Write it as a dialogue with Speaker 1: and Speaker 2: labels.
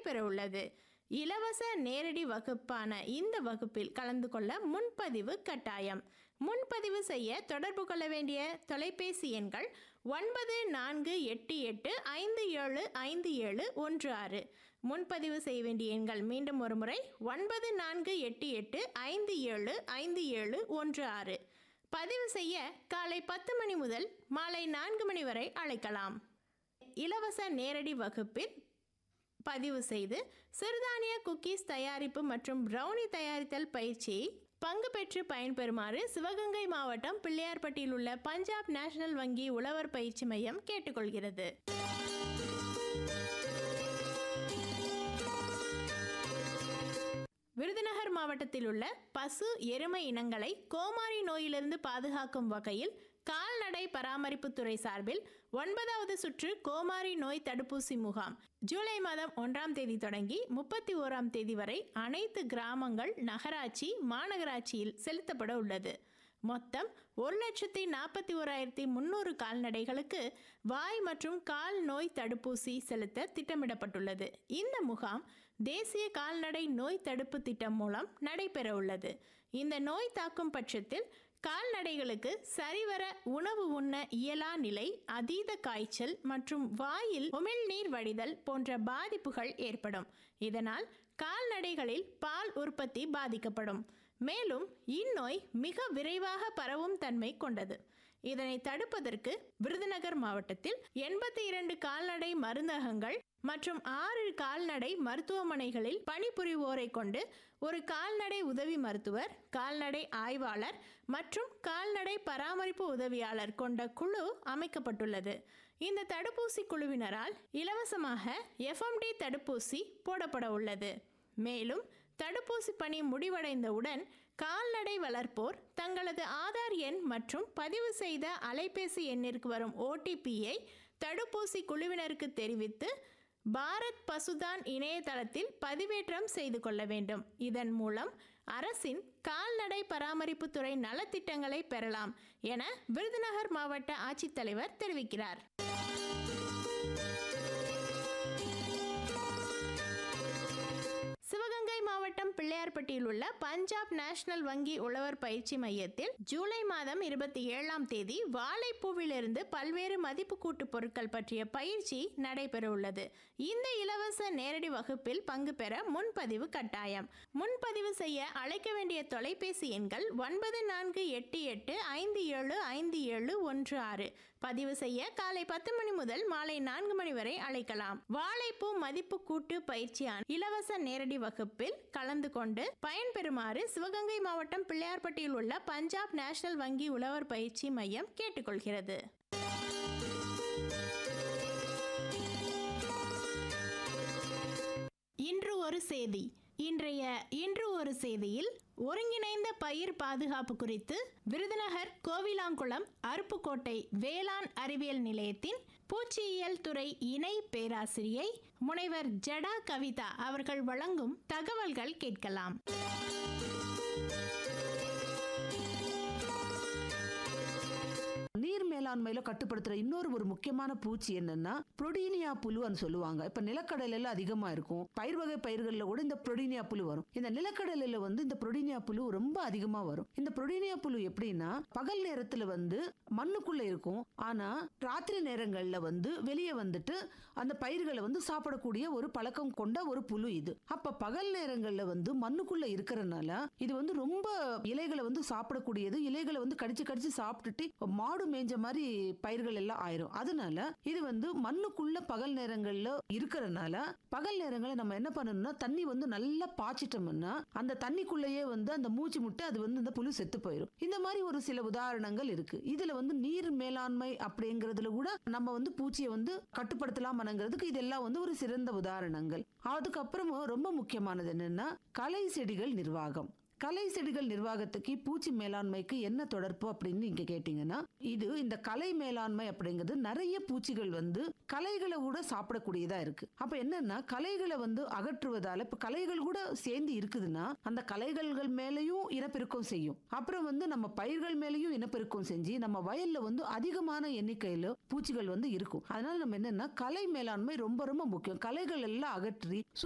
Speaker 1: நடைபெற உள்ளது இலவச நேரடி வகுப்பான இந்த வகுப்பில் கலந்து கொள்ள முன்பதிவு கட்டாயம் முன்பதிவு செய்ய தொடர்பு கொள்ள வேண்டிய தொலைபேசி எண்கள் ஒன்பது நான்கு எட்டு எட்டு ஐந்து ஏழு ஐந்து ஏழு ஒன்று ஆறு முன்பதிவு செய்ய வேண்டிய எண்கள் மீண்டும் ஒரு முறை ஒன்பது நான்கு எட்டு எட்டு ஐந்து ஏழு ஐந்து ஏழு ஒன்று ஆறு பதிவு செய்ய காலை பத்து மணி முதல் மாலை நான்கு மணி வரை அழைக்கலாம் இலவச நேரடி வகுப்பில் பதிவு செய்து சிறுதானிய குக்கீஸ் தயாரிப்பு மற்றும் ப்ரௌனி தயாரித்தல் பயிற்சியை பங்கு பெற்று பயன்பெறுமாறு சிவகங்கை மாவட்டம் பிள்ளையார்பட்டியில் உள்ள பஞ்சாப் நேஷனல் வங்கி உழவர் பயிற்சி மையம் கேட்டுக்கொள்கிறது விருதுநகர் மாவட்டத்தில் உள்ள பசு எருமை இனங்களை கோமாரி நோயிலிருந்து பாதுகாக்கும் வகையில் கால்நடை பராமரிப்புத்துறை சார்பில் ஒன்பதாவது சுற்று கோமாரி நோய் தடுப்பூசி முகாம் ஜூலை மாதம் ஒன்றாம் தேதி தொடங்கி முப்பத்தி ஓராம் தேதி வரை அனைத்து கிராமங்கள் நகராட்சி மாநகராட்சியில் செலுத்தப்பட உள்ளது மொத்தம் ஒரு லட்சத்தி நாற்பத்தி ஓராயிரத்தி முந்நூறு கால்நடைகளுக்கு வாய் மற்றும் கால் நோய் தடுப்பூசி செலுத்த திட்டமிடப்பட்டுள்ளது இந்த முகாம் தேசிய கால்நடை நோய் தடுப்பு திட்டம் மூலம் நடைபெற உள்ளது இந்த நோய் தாக்கும் பட்சத்தில் கால்நடைகளுக்கு சரிவர உணவு உண்ண இயலா நிலை அதீத காய்ச்சல் மற்றும் வாயில் உமிழ்நீர் வடிதல் போன்ற பாதிப்புகள் ஏற்படும் இதனால் கால்நடைகளில் பால் உற்பத்தி பாதிக்கப்படும் மேலும் இந்நோய் மிக விரைவாக பரவும் தன்மை கொண்டது இதனை தடுப்பதற்கு விருதுநகர் மாவட்டத்தில் எண்பத்தி இரண்டு கால்நடை மருந்தகங்கள் மற்றும் ஆறு கால்நடை மருத்துவமனைகளில் பணிபுரிவோரை கொண்டு ஒரு கால்நடை உதவி மருத்துவர் கால்நடை ஆய்வாளர் மற்றும் கால்நடை பராமரிப்பு உதவியாளர் கொண்ட குழு அமைக்கப்பட்டுள்ளது இந்த தடுப்பூசி குழுவினரால் இலவசமாக எஃப்எம்டி தடுப்பூசி போடப்பட உள்ளது மேலும் தடுப்பூசி பணி முடிவடைந்தவுடன் கால்நடை வளர்ப்போர் தங்களது ஆதார் எண் மற்றும் பதிவு செய்த அலைபேசி எண்ணிற்கு வரும் ஓடிபியை தடுப்பூசி குழுவினருக்கு தெரிவித்து பாரத் பசுதான் இணையதளத்தில் பதிவேற்றம் செய்து கொள்ள வேண்டும் இதன் மூலம் அரசின் கால்நடை பராமரிப்புத்துறை நலத்திட்டங்களை பெறலாம் என விருதுநகர் மாவட்ட ஆட்சித்தலைவர் தெரிவிக்கிறார் சிவகங்கை மாவட்டம் பிள்ளையார்பட்டியில் உள்ள பஞ்சாப் நேஷனல் வங்கி உழவர் பயிற்சி மையத்தில் ஜூலை மாதம் இருபத்தி ஏழாம் தேதி வாழைப்பூவிலிருந்து பல்வேறு மதிப்பு கூட்டு பொருட்கள் பற்றிய பயிற்சி நடைபெற உள்ளது இந்த இலவச நேரடி வகுப்பில் பங்கு பெற முன்பதிவு கட்டாயம் முன்பதிவு செய்ய அழைக்க வேண்டிய தொலைபேசி எண்கள் ஒன்பது நான்கு எட்டு எட்டு ஐந்து ஏழு ஐந்து ஏழு ஒன்று ஆறு பதிவு செய்ய காலை பத்து மணி முதல் மாலை நான்கு மணி வரை அழைக்கலாம் வாழைப்பூ மதிப்பு கூட்டு பயிற்சியான இலவச நேரடி வகுப்பில் கலந்து கொண்டு பயன்பெறுமாறு சிவகங்கை மாவட்டம் பிள்ளையார்பட்டியில் உள்ள பஞ்சாப் நேஷனல் வங்கி உழவர் பயிற்சி மையம் கேட்டுக்கொள்கிறது இன்று ஒரு செய்தி இன்றைய இன்று ஒரு செய்தியில் ஒருங்கிணைந்த பயிர் பாதுகாப்பு குறித்து விருதுநகர் கோவிலாங்குளம் அருப்புக்கோட்டை வேளாண் அறிவியல் நிலையத்தின் பூச்சியியல் துறை இணை பேராசிரியை முனைவர் ஜடா கவிதா அவர்கள் வழங்கும் தகவல்கள் கேட்கலாம்
Speaker 2: நீர் மேலாண்மையில கட்டுப்படுத்துற இன்னொரு ஒரு முக்கியமான பூச்சி என்னன்னா புரோடீனியா புழுன்னு சொல்லுவாங்க இப்ப நிலக்கடலையில அதிகமா இருக்கும் பயிர் வகை பயிர்கள்ல கூட இந்த புரோடீனியா புழு வரும் இந்த நிலக்கடலையில வந்து இந்த புரோடீனியா புழு ரொம்ப அதிகமா வரும் இந்த புரோடீனியா புழு எப்படின்னா பகல் நேரத்துல வந்து மண்ணுக்குள்ள இருக்கும் ஆனா ராத்திரி நேரங்கள்ல வந்து வெளியே வந்துட்டு அந்த பயிர்களை வந்து சாப்பிடக்கூடிய ஒரு பழக்கம் கொண்ட ஒரு புழு இது அப்ப பகல் நேரங்கள்ல வந்து மண்ணுக்குள்ள இருக்கிறனால இது வந்து ரொம்ப இலைகளை வந்து சாப்பிடக்கூடியது இலைகளை வந்து கடிச்சு கடிச்சு சாப்பிட்டுட்டு மாடு மேய்ஞ்ச மாதிரி பயிர்கள் எல்லாம் ஆயிரும் அதனால இது வந்து மண்ணுக்குள்ள பகல் நேரங்கள்ல இருக்கிறனால பகல் நேரங்களில் நம்ம என்ன பண்ணணும்னா தண்ணி வந்து நல்லா பாய்ச்சிட்டோம்னா அந்த தண்ணிக்குள்ளேயே வந்து அந்த மூச்சு முட்டை அது வந்து இந்த புழு செத்து போயிடும் இந்த மாதிரி ஒரு சில உதாரணங்கள் இருக்கு இதுல வந்து நீர் மேலாண்மை அப்படிங்கறதுல கூட நம்ம வந்து பூச்சியை வந்து கட்டுப்படுத்தலாம்ங்கிறதுக்கு இதெல்லாம் வந்து ஒரு சிறந்த உதாரணங்கள் அதுக்கப்புறமா ரொம்ப முக்கியமானது என்னன்னா கலை செடிகள் நிர்வாகம் கலை செடிகள் நிர்வாகத்துக்கு பூச்சி மேலாண்மைக்கு என்ன தொடர்பு அப்படின்னு நீங்க கேட்டீங்கன்னா இது இந்த கலை மேலாண்மை அப்படிங்கிறது நிறைய பூச்சிகள் வந்து கலைகளை கூட சாப்பிடக்கூடியதா இருக்கு அப்ப என்னன்னா கலைகளை வந்து அகற்றுவதால இப்ப கலைகள் கூட சேர்ந்து இருக்குதுன்னா அந்த கலைகள் மேலேயும் இனப்பெருக்கம் செய்யும் அப்புறம் வந்து நம்ம பயிர்கள் மேலேயும் இனப்பெருக்கம் செஞ்சு நம்ம வயல்ல வந்து அதிகமான எண்ணிக்கையில பூச்சிகள் வந்து இருக்கும் அதனால நம்ம என்னன்னா கலை மேலாண்மை ரொம்ப ரொம்ப முக்கியம் கலைகள் எல்லாம் அகற்றி